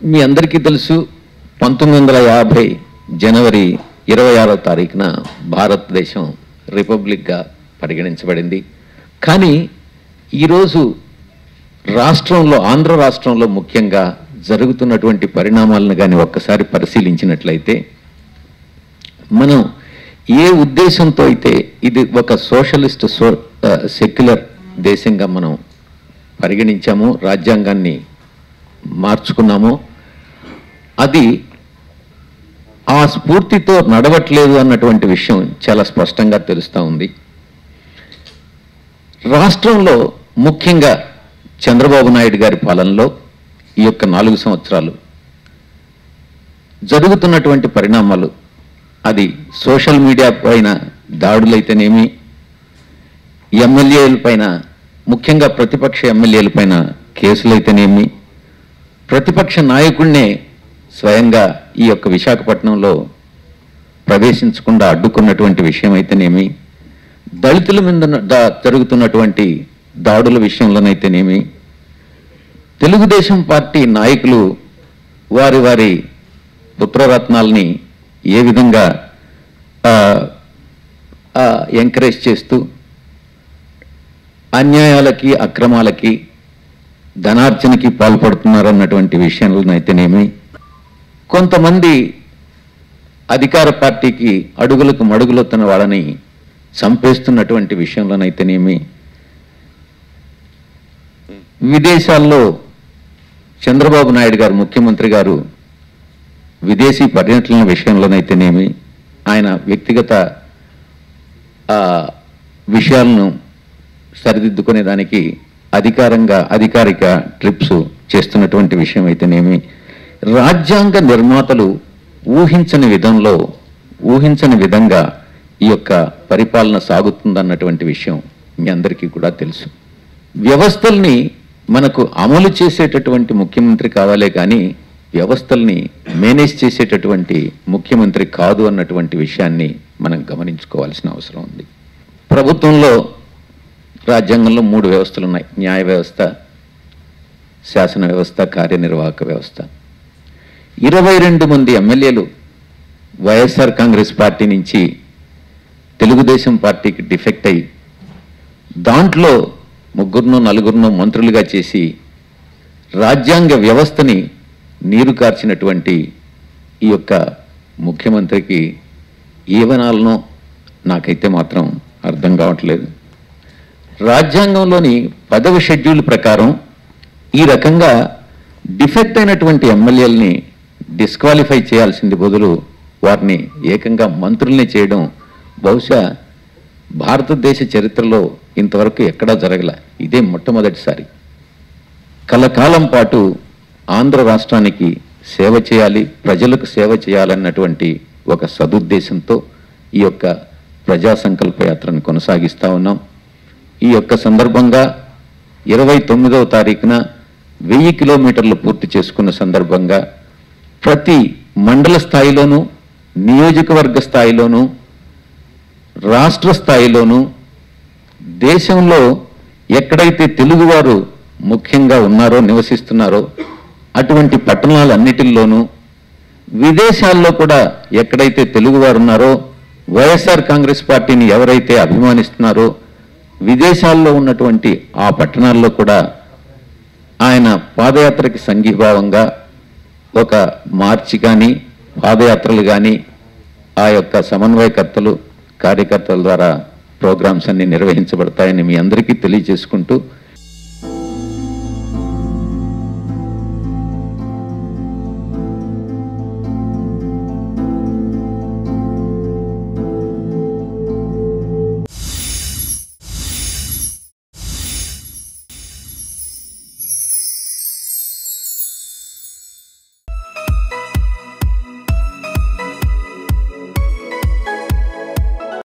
మీ అందరికీ తెలుసు పంతొమ్మిది వందల యాభై జనవరి ఇరవై ఆరో తారీఖున భారతదేశం రిపబ్లిక్గా పరిగణించబడింది కానీ ఈరోజు రాష్ట్రంలో ఆంధ్ర రాష్ట్రంలో ముఖ్యంగా జరుగుతున్నటువంటి పరిణామాలను కానీ ఒక్కసారి పరిశీలించినట్లయితే మనం ఏ ఉద్దేశంతో అయితే ఇది ఒక సోషలిస్ట్ సో సెక్యులర్ దేశంగా మనం పరిగణించామో రాజ్యాంగాన్ని మార్చుకున్నామో అది ఆ స్ఫూర్తితో నడవట్లేదు అన్నటువంటి విషయం చాలా స్పష్టంగా తెలుస్తూ ఉంది రాష్ట్రంలో ముఖ్యంగా చంద్రబాబు నాయుడు గారి పాలనలో ఈ యొక్క నాలుగు సంవత్సరాలు జరుగుతున్నటువంటి పరిణామాలు అది సోషల్ మీడియా పైన దాడులైతేనేమి ఎమ్మెల్యేల పైన ముఖ్యంగా ప్రతిపక్ష ఎమ్మెల్యేల పైన కేసులైతేనేమి ప్రతిపక్ష నాయకుడినే స్వయంగా ఈ యొక్క విశాఖపట్నంలో ప్రవేశించకుండా అడ్డుకున్నటువంటి విషయం అయితేనేమి దళితుల మీద ఉన్న- దా- జరుగుతున్నటువంటి దాడుల విషయంలోనైతేనేమి తెలుగుదేశం పార్టీ నాయకులు వారి వారి పుత్రరత్నాల్ని ఏ విధంగా ఎంకరేజ్ చేస్తూ అన్యాయాలకి అక్రమాలకి ధనార్జనకి పాల్పడుతున్నారన్నటువంటి విషయంలోనైతేనేమి కొంతమంది అధికార పార్టీకి అడుగులకు మడుగులొత్తున్న వాళ్ళని చంపేస్తున్నటువంటి విషయంలోనైతేనేమి విదేశాల్లో చంద్రబాబు నాయుడు గారు ముఖ్యమంత్రి గారు విదేశీ పర్యటనల విషయంలోనైతేనేమి ఆయన వ్యక్తిగత ఆ, విషయాలను సరిదిద్దుకునే దానికి అధికారంగా అధికారిక ట్రిప్స్ చేస్తున్నటువంటి విషయం అయితేనేమి రాజ్యాంగ నిర్మాతలు ఊహించని విధంలో ఊహించని విధంగా ఈ యొక్క పరిపాలన సాగుతుందన్నటువంటి విషయం మీ అందరికీ కూడా తెలుసు వ్యవస్థల్ని మనకు అమలు చేసేటటువంటి ముఖ్యమంత్రి కావాలే కానీ వ్యవస్థల్ని మేనేజ్ చేసేటటువంటి ముఖ్యమంత్రి కాదు అన్నటువంటి విషయాన్ని మనం గమనించుకోవాల్సిన అవసరం ఉంది ప్రభుత్వంలో రాజ్యాంగంలో మూడు వ్యవస్థలు ఉన్నాయి న్యాయ వ్యవస్థ శాసన వ్యవస్థ కార్యనిర్వాహక వ్యవస్థ ఇరవై రెండు మంది ఎమ్మెల్యేలు వైఎస్ఆర్ కాంగ్రెస్ పార్టీ నుంచి తెలుగుదేశం పార్టీకి డిఫెక్ట్ అయ్యి దాంట్లో ముగ్గురును నలుగురును మంత్రులుగా చేసి రాజ్యాంగ వ్యవస్థని నీరు కార్చినటువంటి ఈ యొక్క ముఖ్యమంత్రికి ఏవనాలనో నాకైతే మాత్రం అర్థం కావట్లేదు రాజ్యాంగంలోని పదవ షెడ్యూల్ ప్రకారం ఈ రకంగా డిఫెక్ట్ అయినటువంటి ఎమ్మెల్యేలని డిస్క్వాలిఫై చేయాల్సింది బదులు వారిని ఏకంగా మంత్రుల్ని చేయడం బహుశా భారతదేశ చరిత్రలో ఇంతవరకు ఎక్కడా జరగల ఇదే మొట్టమొదటిసారి కలకాలం పాటు ఆంధ్ర రాష్ట్రానికి సేవ చేయాలి ప్రజలకు సేవ చేయాలన్నటువంటి ఒక సదుద్దేశంతో ఈ యొక్క ప్రజా సంకల్ప యాత్రను కొనసాగిస్తా ఉన్నాం ఈ యొక్క సందర్భంగా ఇరవై తొమ్మిదవ తారీఖున వెయ్యి కిలోమీటర్లు పూర్తి చేసుకున్న సందర్భంగా ప్రతి మండల స్థాయిలోనూ నియోజకవర్గ స్థాయిలోనూ రాష్ట్ర స్థాయిలోనూ దేశంలో ఎక్కడైతే తెలుగువారు ముఖ్యంగా ఉన్నారో నివసిస్తున్నారో అటువంటి పట్టణాలన్నిటిల్లోనూ విదేశాల్లో కూడా ఎక్కడైతే తెలుగువారు ఉన్నారో వైఎస్ఆర్ కాంగ్రెస్ పార్టీని ఎవరైతే అభిమానిస్తున్నారో విదేశాల్లో ఉన్నటువంటి ఆ పట్టణాల్లో కూడా ఆయన పాదయాత్రకి సంఘీభావంగా ఒక మార్చి కానీ పాదయాత్రలు కానీ ఆ యొక్క సమన్వయకర్తలు కార్యకర్తల ద్వారా ప్రోగ్రామ్స్ అన్ని నిర్వహించబడతాయని మీ అందరికీ తెలియజేసుకుంటూ